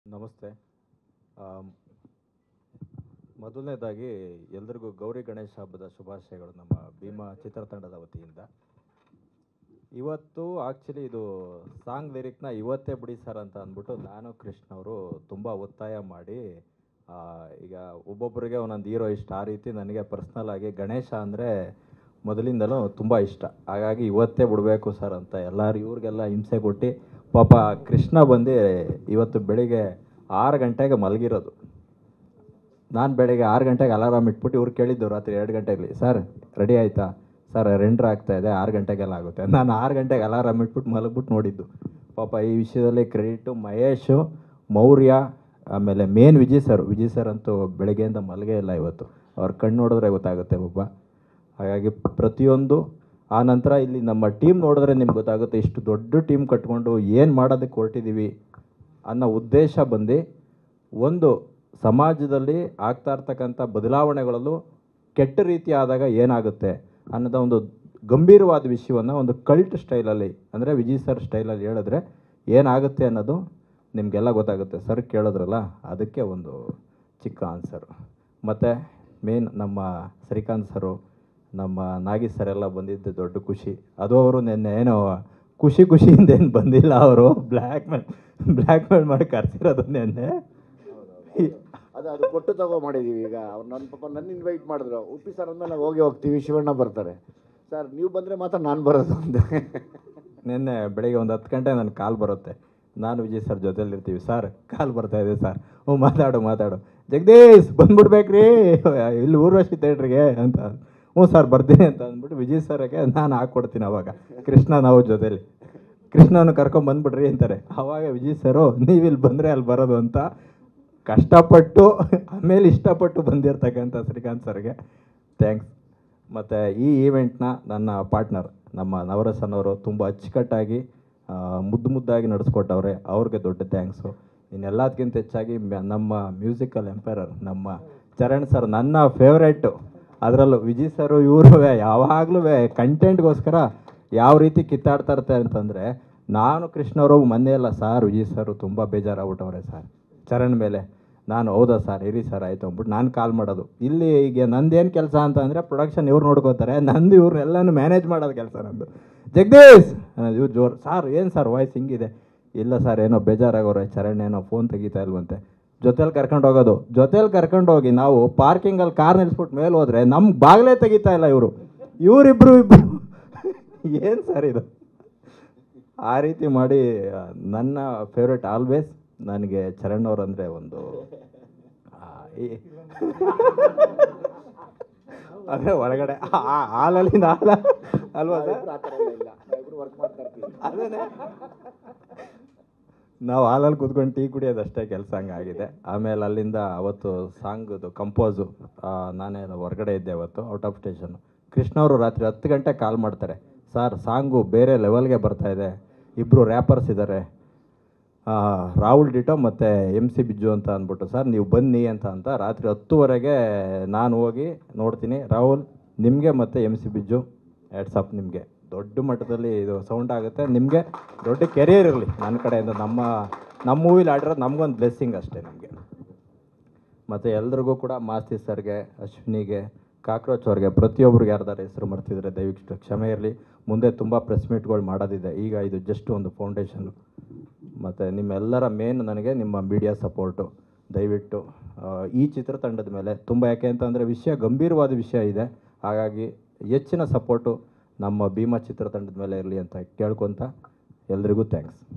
ನಮಸ್ತೆ ಆಮ್, ಮೊದಲನೇದಾಗಿ ಎಲ್ರಿಗೂ ಗೌರಿ ಗಣೇಶ ಹಬ್ಬದ ಶುಭಾಶಯಗಳು ನಮ್ಮ ಭೀಮಾ ಚಿತ್ರತಂಡದ ವತಿಯಿಂದ ಇವತ್ತು ಆ್ಯಕ್ಚುಲಿ ಇದು ಸಾಂಗ್ ಲಿರಿಕ್ನ ಇವತ್ತೇ ಬಿಡಿ ಸರ್ ಅಂತ ಅಂದ್ಬಿಟ್ಟು ನಾನು ಕೃಷ್ಣ ಅವರು ತುಂಬ ಒತ್ತಾಯ ಮಾಡಿ ಆ, ಈಗ ಒಬ್ಬೊಬ್ಬರಿಗೆ ಒಂದೊಂದು ಹೀರೋ ಇಷ್ಟ ಆ ರೀತಿ ನನಗೆ ಪರ್ಸ್ನಲ್ ಆಗಿ ಗಣೇಶ ಅಂದರೆ ಮೊದಲಿಂದಲೂ ತುಂಬ ಇಷ್ಟ ಹಾಗಾಗಿ ಇವತ್ತೇ ಬಿಡಬೇಕು ಸರ್ ಅಂತ ಎಲ್ಲರೂ ಇವ್ರಿಗೆಲ್ಲ ಹಿಂಸೆ ಕೊಟ್ಟು ಪಾಪ ಕೃಷ್ಣ ಬಂದು ಇವತ್ತು ಬೆಳಿಗ್ಗೆ ಆರು ಗಂಟೆಗೆ ಮಲಗಿರೋದು ನಾನು ಬೆಳಿಗ್ಗೆ ಆರು ಗಂಟೆಗೆ ಅಲಾರಾಮ್ ಇಟ್ಬಿಟ್ಟು ಇವ್ರು ಕೇಳಿದ್ದು ರಾತ್ರಿ ಎರಡು ಗಂಟೆಗೆ ಸರ್ ರೆಡಿ ಆಯಿತಾ ಸರ್ ರೆಂಡ್ರ್ ಆಗ್ತಾ ಇದೆ ಆರು ಗಂಟೆಗೆಲ್ಲ ಆಗುತ್ತೆ ನಾನು ಆರು ಗಂಟೆಗೆ ಅಲಾರಾಮ್ ಇಟ್ಬಿಟ್ಟು ಮಲಗ್ಬಿಟ್ಟು ನೋಡಿದ್ದು ಪಾಪ ಈ ವಿಷಯದಲ್ಲಿ ಕ್ರೆಡಿಟು ಮಹೇಶು ಮೌರ್ಯ ಆಮೇಲೆ main Vijay sir Vijay sir ಅಂತೂ ಬೆಳಗ್ಗೆಯಿಂದ ಮಲಗೇ ಇಲ್ಲ ಇವತ್ತು ಅವ್ರ ಕಣ್ಣು ನೋಡಿದ್ರೆ ಗೊತ್ತಾಗುತ್ತೆ ಒಬ್ಬ ಹಾಗಾಗಿ ಪ್ರತಿಯೊಂದು ಆ ನಂತರ ಇಲ್ಲಿ ನಮ್ಮ ಟೀಮ್ ನೋಡಿದ್ರೆ ನಿಮ್ಗೆ ಗೊತ್ತಾಗುತ್ತೆ ಇಷ್ಟು ದೊಡ್ಡ ಟೀಮ್ ಕಟ್ಕೊಂಡು ಏನು ಮಾಡೋದಕ್ಕೆ ಹೊರಟಿದ್ದೀವಿ ಅನ್ನೋ ಉದ್ದೇಶ ಬಂದು ಒಂದು ಸಮಾಜದಲ್ಲಿ ಆಗ್ತಾ ಇರ್ತಕ್ಕಂಥ ಬದಲಾವಣೆಗಳಲ್ಲೂ ಕೆಟ್ಟ ರೀತಿ ಆದಾಗ ಏನಾಗುತ್ತೆ ಅನ್ನೋದ ಒಂದು ಗಂಭೀರವಾದ ವಿಷಯವನ್ನು ಒಂದು ಕಲ್ಟ್ ಸ್ಟೈಲಲ್ಲಿ ಅಂದರೆ ವಿಜಯ್ ಸರ್ ಸ್ಟೈಲಲ್ಲಿ ಹೇಳಿದ್ರೆ ಏನಾಗುತ್ತೆ ಅನ್ನೋದು ನಿಮಗೆಲ್ಲ ಗೊತ್ತಾಗುತ್ತೆ ಸರ್ ಕೇಳಿದ್ರಲ್ಲ ಅದಕ್ಕೆ ಒಂದು ಚಿಕ್ಕ ಆನ್ಸರು ಮತ್ತು ಮೇನ್ ನಮ್ಮ ಶ್ರೀಕಾಂತ್ ಸರು ನಮ್ಮ ನಾಗಿ ಸರ್ ಎಲ್ಲ ಬಂದಿದ್ದು ದೊಡ್ಡ ಖುಷಿ ಅದು ಅವರು ನಿನ್ನೆ ಏನೋ ಖುಷಿ ಖುಷಿಯಿಂದ ಏನು ಬಂದಿಲ್ಲ ಅವರು ಬ್ಲ್ಯಾಕ್ ಮೇಲ್ ಬ್ಲ್ಯಾಕ್ ಮೇಲ್ ಮಾಡಿ ಕರ್ಸಿರೋದು ನಿನ್ನೆ ಅದು ಅದು ಕೊಟ್ಟು ತಗೋ ಮಾಡಿದೀವಿ ಈಗ ಅವ್ರು ನನ್ನ ಪಾಪ ನನ್ನ ಇನ್ವೈಟ್ ಮಾಡಿದ್ರು ಉಪ್ಪಿ ಸರ್ ಅಂದ್ಮೇಲೆ ನಾವು ಹೋಗಿ ಹೋಗ್ತೀವಿ ಶಿವಣ್ಣ ಬರ್ತಾರೆ ಸರ್ ನೀವು ಬಂದರೆ ಮಾತ್ರ ನಾನು ಬರೋದು ಅಂದೆ ನಿನ್ನೆ ಬೆಳಿಗ್ಗೆ ಒಂದು ಹತ್ತು ಗಂಟೆ ನನ್ನ ಕಾಲ್ ಬರುತ್ತೆ ನಾನು ವಿಜಯ್ ಸರ್ ಜೊತೆಲಿರ್ತೀವಿ ಸರ್ ಕಾಲ್ ಬರ್ತಾ ಇದೆ ಸರ್ ಹ್ಞೂ ಮಾತಾಡು ಮಾತಾಡು ಜಗದೀಶ್ ಬಂದ್ಬಿಡ್ಬೇಕ್ರಿ ಇಲ್ಲಿ ಊರ್ವಶಿ ಥಿಯೇಟ್ರಿಗೆ ಅಂತ ಹ್ಞೂ ಸರ್ ಬರ್ತೀನಿ ಅಂತ ಅಂದ್ಬಿಟ್ಟು ವಿಜಯ್ ಸರ್ಗೆ ನಾನು ಹಾಕ್ಕೊಡ್ತೀನಿ ಅವಾಗ ಕೃಷ್ಣ ನಾವು ಜೊತೇಲಿ ಕೃಷ್ಣನ ಕರ್ಕೊಂಡ್ ಬಂದ್ಬಿಡ್ರಿ ಅಂತಾರೆ ಅವಾಗ ವಿಜಯ್ ಸರು ನೀವು ಇಲ್ಲಿ ಬಂದರೆ ಅಲ್ಲಿ ಬರೋದು ಅಂತ ಕಷ್ಟಪಟ್ಟು ಆಮೇಲೆ ಇಷ್ಟಪಟ್ಟು ಬಂದಿರ್ತಕ್ಕಂಥ ಶ್ರೀಕಾಂತ್ ಸರ್ಗೆ ಥ್ಯಾಂಕ್ಸ್ ಮತ್ತು ಈ ಈವೆಂಟ್ನ ನನ್ನ ಪಾರ್ಟ್ನರ್ ನಮ್ಮ ನವರಸನ್ ಅವರು ತುಂಬ ಅಚ್ಚುಕಟ್ಟಾಗಿ ಆ, ಮುದ್ದು ಮುದ್ದಾಗಿ ನಡೆಸ್ಕೊಟ್ಟವ್ರೆ ಅವ್ರಿಗೆ ದೊಡ್ಡ ಥ್ಯಾಂಕ್ಸು ಇನ್ನೆಲ್ಲದಕ್ಕಿಂತ ಹೆಚ್ಚಾಗಿ ಮ್ಯ- ನಮ್ಮ ಮ್ಯೂಸಿಕಲ್ ಎಂಪೈರರ್ ನಮ್ಮ ಚರಣ್ ಸರ್ ನನ್ನ ಫೇವ್ರೇಟು ಅದರಲ್ಲೂ ವಿಜಯ್ ಸರು ಇವರು ಯಾವಾಗಲೂ ಕಂಟೆಂಟ್ಗೋಸ್ಕರ ಯಾವ ರೀತಿ ಕಿತ್ತಾಡ್ತಾ ಇರ್ತಾರೆ ಅಂತಂದರೆ ನಾನು ಕೃಷ್ಣವರು ಮೊನ್ನೆ ಎಲ್ಲ ಸಾರ್ ವಿಜಯ್ ಸರು ತುಂಬ ಬೇಜಾರಾಗ್ಬಿಟ್ಟವ್ರೆ ಸರ್ ಚರಣ್ ಮೇಲೆ ನಾನು ಹೌದಾ ಸರ್ ಇರಿ ಸರ್ ಆಯಿತು ಅಂದ್ಬಿಟ್ಟು ನಾನು ಕಾಲ್ ಮಾಡೋದು ಇಲ್ಲಿ ಈಗ ನಂದೇನು ಕೆಲಸ ಅಂತ ಅಂದರೆ ಪ್ರೊಡಕ್ಷನ್ ಇವ್ರು ನೋಡ್ಕೋತಾರೆ ನಂದು ಇವ್ರನ್ನೆಲ್ಲನೂ ಮ್ಯಾನೇಜ್ ಮಾಡೋದು ಕೆಲಸ ನಂದು ಜಗದೀಶ್ ಇವ್ರು ಜೋರು ಸರ್ ಏನು ಸರ್ ವಾಯ್ಸ್ ಹಿಂಗಿದೆ ಇಲ್ಲ ಸರ್ ಏನೋ ಬೇಜಾರಾಗೋರೆ ಚರಣ್ ಏನೋ ಫೋನ್ ತೆಗಿತಾ ಇಲ್ವಂತೆ ಜೊತೇಲಿ ಕರ್ಕೊಂಡು ಹೋಗೋದು ಜೊತೇಲಿ ಕರ್ಕೊಂಡು ಹೋಗಿ ನಾವು ಪಾರ್ಕಿಂಗಲ್ಲಿ ಕಾರ್ ನಿಲ್ಸ್ಬಿಟ್ಟು ಮೇಲೆ ಹೋದ್ರೆ ನಮ್ಮ ಬಾಗಿಲೇ ತೆಗಿತಾ ಇಲ್ಲ ಇವರು ಇವರಿಬ್ರು ಇಬ್ಬರು ಏನು ಸರ್ ಇದು ಆ ರೀತಿ ಮಾಡಿ ಆ, ನನ್ನ ಫೇವ್ರೆಟ್ ಆಲ್ವೇಸ್ ನನಗೆ ಚರಣ್ ಅವ್ರಂದ್ರೆ ಒಂದು ಆ, ಈ- ಅದೇ ಒಳಗಡೆ ಆ- ಆ- ಹಾಲಲ್ಲಿ ನಾಲ ಅಲ್ವಾ ಸರ್ ಆ ಥರ ಎಲ್ಲ ಇಲ್ಲ ನಾವಿಬ್ರು ವರ್ಕ್ ಮಾಡ್ತಾ ಇರ್ತೀವಿ ಅದೇನೆ ನಾವು ಹಾಲಲ್ಲಿ ಕೂತ್ಕೊಂಡು ಟೀ ಕುಡಿಯೋದು ಅಷ್ಟೇ ಕೆಲಸ ಹಂಗಾಗಿದೆ ಆಮೇಲೆ ಅಲ್ಲಿಂದ ಅವತ್ತು ಸಾಂಗ್ದು ಕಂಪೋಸು ನಾನೇ ಹೊರಗಡೆ ಇದ್ದೆ ಅವತ್ತು ಔಟ್ ಆಫ್ ಸ್ಟೇಷನ್ ಕೃಷ್ಣ ಅವರು ರಾತ್ರಿ ಹತ್ತು ಗಂಟೆ ಕಾಲ್ ಮಾಡ್ತಾರೆ ಸರ್ ಸಾಂಗು ಬೇರೆ ಲೆವೆಲ್ಗೆ ಬರ್ತಾ ಇದೆ ಇಬ್ಬರು ರ್ಯಾಪರ್ಸ್ ಇದ್ದಾರೆ ರಾಹುಲ್ ಡಿಟೋ ಮತ್ತು ಎಮ್ ಸಿ ಬಿಜ್ಜು ಅಂತ ಅಂದ್ಬಿಟ್ಟು ಸರ್ ನೀವು ಬನ್ನಿ ಅಂತ ಅಂತ ರಾತ್ರಿ ಹತ್ತುವರೆಗೆ ನಾನು ಹೋಗಿ ನೋಡ್ತೀನಿ ರಾಹುಲ್ ನಿಮಗೆ ಮತ್ತು ಎಮ್ ಸಿ ಬಿಜ್ಜು ಆಪ್ ನಿಮಗೆ ದೊಡ್ಡ ಮಟ್ಟದಲ್ಲಿ ಇದು ಸೌಂಡ್ ಆಗುತ್ತೆ ನಿಮಗೆ ದೊಡ್ಡ ಕೆರಿಯರ್ ಇರಲಿ ನನ್ನ ಕಡೆಯಿಂದ ನಮ್ಮ ನಮ್ಮ ಮೂವಿಲಿ ಆಡಿರೋದು ನಮಗೊಂದು ಬ್ಲೆಸ್ಸಿಂಗ್ ಅಷ್ಟೇ ನಮಗೆ ಮತ್ತು ಎಲ್ರಿಗೂ ಕೂಡ ಮಾಸ್ತಿ ಸರ್ಗೆ ಅಶ್ವಿನಿಗೆ ಕಾಕ್ರೋಚ್ ಅವ್ರಿಗೆ ಪ್ರತಿಯೊಬ್ಬರಿಗೆ ಯಾರ್ದಾರು ಹೆಸರು ಮರ್ತಿದ್ರೆ ದಯವಿಟ್ಟು ಕ್ಷಮೆ ಇರಲಿ ಮುಂದೆ ತುಂಬ ಪ್ರೆಸ್ ಮೀಟ್ಗಳು ಮಾಡೋದಿದೆ ಈಗ ಇದು ಜಸ್ಟ್ ಒಂದು ಫೌಂಡೇಶನ್ನು ಮತ್ತು ನಿಮ್ಮೆಲ್ಲರ ಮೇನ್ ನನಗೆ ನಿಮ್ಮ ಮೀಡಿಯಾ ಸಪೋರ್ಟು ದಯವಿಟ್ಟು ಆ, ಈ ಚಿತ್ರತಂಡದ ಮೇಲೆ ತುಂಬ ಯಾಕೆ ಅಂತಂದರೆ ವಿಷಯ ಗಂಭೀರವಾದ ವಿಷಯ ಇದೆ ಹಾಗಾಗಿ ಹೆಚ್ಚಿನ ಸಪೋರ್ಟು ನಮ್ಮ ಭೀಮಾ ಚಿತ್ರತಂಡದ ಮೇಲೆ ಇರಲಿ ಅಂತ ಕೇಳ್ಕೊತ ಎಲ್ರಿಗೂ ಥ್ಯಾಂಕ್ಸ್